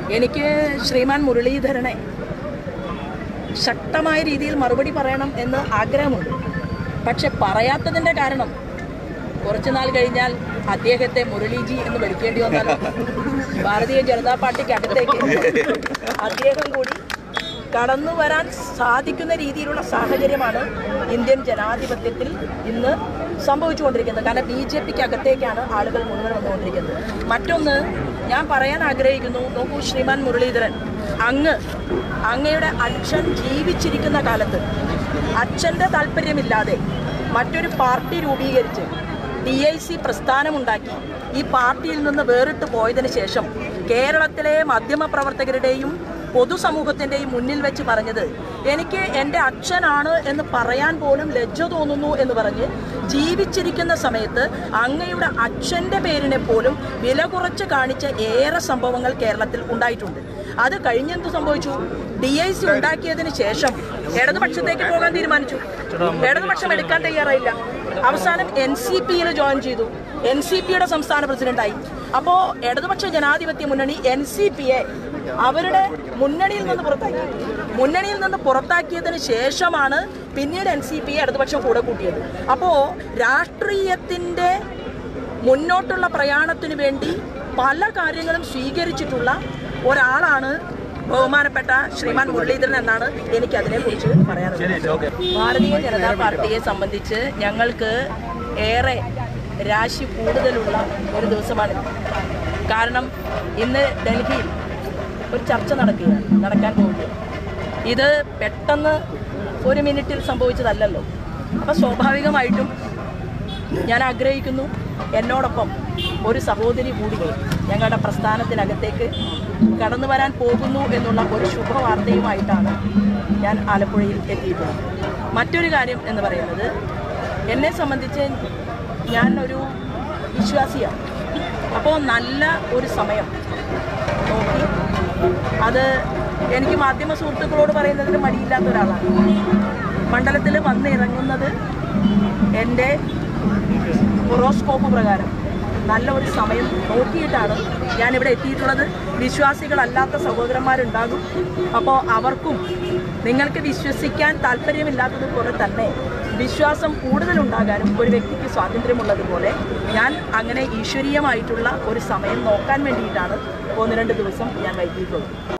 എനിക്ക് ശ്രീമാൻ മുരളീധരനെ ശക്തമായ രീതിയിൽ മറുപടി പറയണം എന്ന് ആഗ്രഹമുണ്ട് പക്ഷെ പറയാത്തതിൻ്റെ കാരണം കുറച്ചു നാൾ കഴിഞ്ഞാൽ അദ്ദേഹത്തെ മുരളീജി എന്ന് വിളിക്കേണ്ടി വന്നാൽ ഭാരതീയ ജനതാ പാർട്ടിക്ക് അകത്തേക്ക് അദ്ദേഹം കൂടി കടന്നു വരാൻ സാധിക്കുന്ന രീതിയിലുള്ള സാഹചര്യമാണ് ഇന്ത്യൻ ജനാധിപത്യത്തിൽ ഇന്ന് സംഭവിച്ചുകൊണ്ടിരിക്കുന്നത് കാരണം ബി ജെ പിക്ക് അകത്തേക്കാണ് ആളുകൾ മുഴുവൻ വന്നുകൊണ്ടിരിക്കുന്നത് മറ്റൊന്ന് ഞാൻ പറയാൻ ആഗ്രഹിക്കുന്നു നോക്കൂ ശ്രീമാൻ മുരളീധരൻ അങ്ങ് അങ്ങയുടെ അച്ഛൻ ജീവിച്ചിരിക്കുന്ന കാലത്ത് അച്ഛൻ്റെ താല്പര്യമില്ലാതെ മറ്റൊരു പാർട്ടി രൂപീകരിച്ച് ഡി ഐ സി പ്രസ്ഥാനമുണ്ടാക്കി ഈ പാർട്ടിയിൽ നിന്ന് വേറിട്ട് പോയതിനു ശേഷം കേരളത്തിലെ മാധ്യമപ്രവർത്തകരുടെയും പൊതുസമൂഹത്തിൻ്റെയും മുന്നിൽ വെച്ച് പറഞ്ഞത് എനിക്ക് എൻ്റെ അച്ഛനാണ് എന്ന് പറയാൻ പോലും ലജ്ജ തോന്നുന്നു എന്ന് പറഞ്ഞ് ജീവിച്ചിരിക്കുന്ന സമയത്ത് അങ്ങയുടെ അച്ഛൻ്റെ പേരിനെ പോലും വില കുറച്ച് കാണിച്ച ഏറെ സംഭവങ്ങൾ കേരളത്തിൽ ഉണ്ടായിട്ടുണ്ട് അത് കഴിഞ്ഞെന്ത് സംഭവിച്ചു ഡി ഐ സി ഉണ്ടാക്കിയതിന് ശേഷം ഇടതുപക്ഷത്തേക്ക് പോകാൻ തീരുമാനിച്ചു ഇടതുപക്ഷം എടുക്കാൻ തയ്യാറായില്ല അവസാനം എൻ സി പിയിൽ ജോയിൻ ചെയ്തു എൻ സി പിയുടെ സംസ്ഥാന പ്രസിഡന്റായി അപ്പോൾ ഇടതുപക്ഷ ജനാധിപത്യ മുന്നണി എൻ സി പിയെ അവരുടെ മുന്നണിയിൽ നിന്ന് പുറത്താക്കി മുന്നണിയിൽ നിന്ന് പുറത്താക്കിയതിന് ശേഷമാണ് പിന്നീട് എൻ സി പി ഇടതുപക്ഷം കൂടെ കൂട്ടിയത് അപ്പോൾ രാഷ്ട്രീയത്തിൻ്റെ മുന്നോട്ടുള്ള പ്രയാണത്തിനു വേണ്ടി പല കാര്യങ്ങളും സ്വീകരിച്ചിട്ടുള്ള ഒരാളാണ് ബഹുമാനപ്പെട്ട ശ്രീമാൻ മുരളീധരൻ എന്നാണ് എനിക്ക് അതിനെക്കുറിച്ച് പറയാനുള്ളത് ഭാരതീയ ജനതാ പാർട്ടിയെ സംബന്ധിച്ച് ഞങ്ങൾക്ക് ഏറെ രാശി കൂടുതലുള്ള ഒരു ദിവസമാണ് കാരണം ഇന്ന് ഡൽഹിയിൽ ഒരു ചർച്ച നടക്കുകയാണ് നടക്കാൻ പോവുകയാണ് ഇത് പെട്ടെന്ന് ഒരു മിനിറ്റിൽ സംഭവിച്ചതല്ലല്ലോ അപ്പോൾ സ്വാഭാവികമായിട്ടും ഞാൻ ആഗ്രഹിക്കുന്നു എന്നോടൊപ്പം ഒരു സഹോദരി കൂടി ഞങ്ങളുടെ പ്രസ്ഥാനത്തിനകത്തേക്ക് കടന്നു വരാൻ പോകുന്നു എന്നുള്ള ഒരു ശുഭവാർത്തയുമായിട്ടാണ് ഞാൻ ആലപ്പുഴയിൽ എത്തിയിട്ടുള്ളത് മറ്റൊരു കാര്യം എന്ന് പറയുന്നത് എന്നെ സംബന്ധിച്ച് ഞാൻ ഒരു വിശ്വാസിയാണ് അപ്പോൾ നല്ല ഒരു സമയം നോക്കി അത് എനിക്ക് മാധ്യമ സുഹൃത്തുക്കളോട് പറയുന്നതിന് മടിയില്ലാത്ത ഒരാളാണ് മണ്ഡലത്തിൽ വന്നിറങ്ങുന്നത് എൻ്റെ ഹൊറോസ്കോപ്പ് പ്രകാരം നല്ല ഒരു സമയം നോക്കിയിട്ടാണ് ഞാനിവിടെ എത്തിയിട്ടുള്ളത് വിശ്വാസികളല്ലാത്ത സഹോദരന്മാരുണ്ടാകും അപ്പോൾ അവർക്കും നിങ്ങൾക്ക് വിശ്വസിക്കാൻ താല്പര്യമില്ലാത്തതുപോലെ തന്നെ വിശ്വാസം കൂടുതലുണ്ടാകാനും ഒരു വ്യക്തിക്ക് സ്വാതന്ത്ര്യമുള്ളതുപോലെ ഞാൻ അങ്ങനെ ഈശ്വരീയമായിട്ടുള്ള ഒരു സമയം നോക്കാൻ വേണ്ടിയിട്ടാണ് ഒന്ന് രണ്ട് ദിവസം ഞാൻ വൈകിയിട്ടുള്ളത്